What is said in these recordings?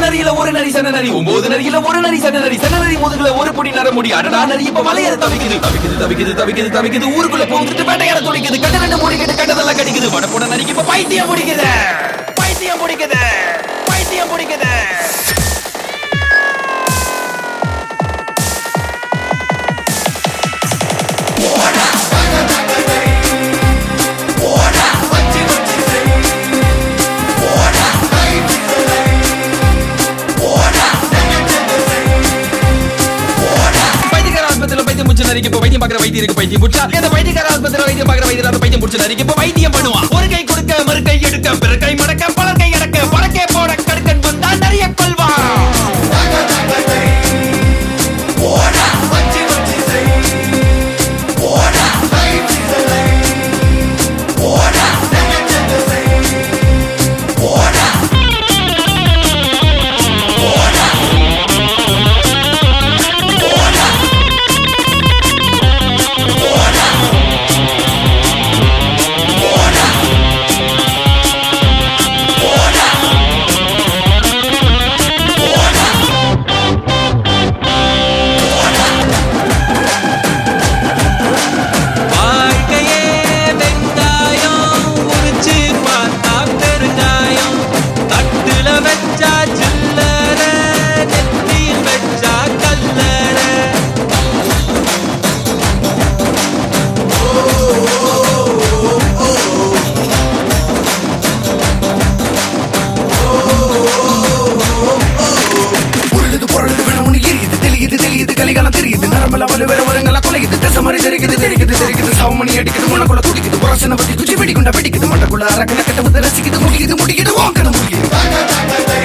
நரியில ஒரு நரி சன நரி ஒன்பது நரியில ஒரு நரி சன நரி சன நரி முதுகுல ஒரு பொடி நர முடி அடடா நரி இப்ப மலையேற தவிக்குது தவிக்குது தவிக்குது தவிக்குது தவிக்குது ஊருக்குள்ள போந்துட்டு வேட்டையாட துடிக்குது கட்ட ரெண்டு முடிக்கிட்டு கட்டதெல்லாம் கடிக்குது வடப்போட நரிக்கு இப்ப பைத்தியம் பிடிக்குது பைத்தியம் பிடிக்குது பைத்தியம் பிடிக்குது வைத்தியக்கார ஆஸ்பத்திரியில பைத்தியம் முடிச்ச நரிக்கு இப்ப வைத்தியம் பார்க்குற வைத்தியம் இருக்கு பைத்தியம் முடிச்சா இந்த வைத்தியக்கார ஆஸ்பத்திரியில வைத்தியம் பார்க்குற வைத்தியம் அந்த பைத்தியம் முடிச்ச நரிக்கு இப்ப வைத்தியம் பண்ணுவான் ஒரு கை கொடுக்க மறு கை எடுக்க பிற கை மடக்க பலர் கை அடக்க பழக்கே போட கடுக்கன் வந்தா நிறைய கொள்வான் வாழ்க்கையே வெங்காயம் உரிச்சு பார்த்தா பெருங்காயம் தட்டுல வச்சா சில்லற நெத்தியில் வச்சா கல்லற உருளுது பொருளுது விழுமுனி எரியுது தெளியுது தெளியுது கலிகாலம் தெரியுது நரம்பெல்லாம் வலு வேற வருங்கெல்லாம் குலையுது திசை மாதிரி தெரிக்குது தெரிக்குது தெரிக்குது சவமணி அடிக்குது உனக்குள்ள துடிக்குது புரசனை பத்தி குச்சி வெடிக்குண்டா வெடிக்குது மண்டக்குள்ள அரக்கன கட்ட வந்து ரசிக்குது முடிக்குது முடிக்குது வாங்கணும் முடியுது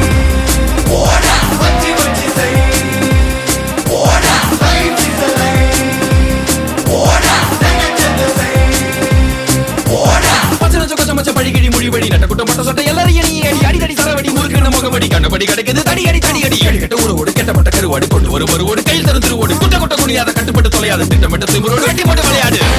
பச்சை நச்ச கொச்ச மச்ச பழிகிழி மொழிபடி நட்ட குட்ட மட்ட சொட்ட எல்லாரையும் நீ அடி அடிதடி சரவடி முறுக்குன்னு முகமடி கண்டபடி கிடைக்குது தடி அடி தடி அடி அடி கட்ட ஒரு ஓடு கெட்டப்பட்ட கருவாடி கொண்டு ஒரு ஒரு ஓடு கையில் தரும் திருவோடு குட்ட குட்ட குனியாத கட்டுப்பட்டு தொலையாத திட்டமிட்ட திமுறோடு வெட்டி போட்டு விளையாடு